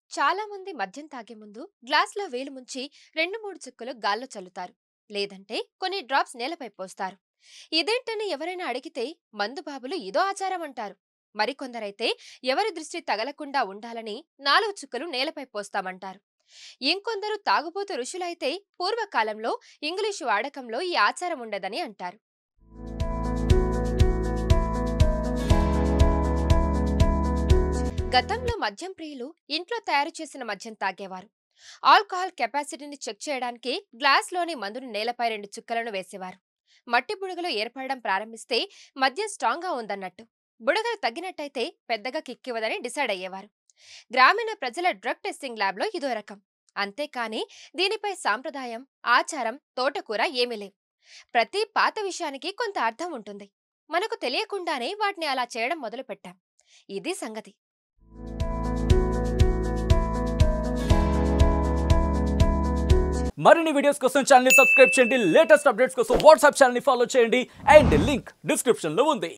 చాలా మంది మద్యం తాగే ముందు గ్లాస్లో వేలు ముంచి రెండు మూడు చుక్కలు గాల్లో చల్లుతారు లేదంటే కొన్ని డ్రాప్స్ నేలపై పోస్తారు ఇదేంటని ఎవరైనా అడిగితే మందు బాబులు ఇదో ఆచారం అంటారు మరికొందరైతే ఎవరి దృష్టి తగలకుండా ఉండాలని నాలుగు చుక్కలు నేలపై పోస్తామంటారు ఇంకొందరు తాగుబోతు ఋషులైతే పూర్వకాలంలో ఇంగ్లీషు వాడకంలో ఈ ఆచారం ఉండదని అంటారు గతంలో మద్యం ప్రియులు ఇంట్లో తయారు చేసిన మద్యం తాగేవారు ఆల్కహాల్ కెపాసిటీని చెక్ చేయడానికి గ్లాస్లోని మందును నేలపై రెండు చుక్కలను వేసేవారు మట్టి బుడగలు ఏర్పడడం ప్రారంభిస్తే మద్యం స్ట్రాంగ్గా ఉందన్నట్టు బుడగలు తగ్గినట్టయితే పెద్దగా కిక్కివదని డిసైడ్ అయ్యేవారు గ్రామీణ ప్రజల డ్రగ్ టెస్టింగ్ ల్యాబ్లో ఇదో రకం అంతేకాని దీనిపై సాంప్రదాయం ఆచారం తోటకూర ఏమీ లేవు ప్రతి పాత విషయానికి కొంత అర్థం ఉంటుంది మనకు తెలియకుండానే వాటిని అలా చేయడం మొదలుపెట్టాం ఇది సంగతి మరిన్ని వీడియోస్ కోసం ఛానల్ సబ్స్క్రైబ్ చేయండి లేటెస్ట్ అప్డేట్స్ కోసం వాట్సాప్ ఛానల్ ఫాలో చేయండి అండ్ లింక్ డిస్క్రిప్షన్ లో ఉంది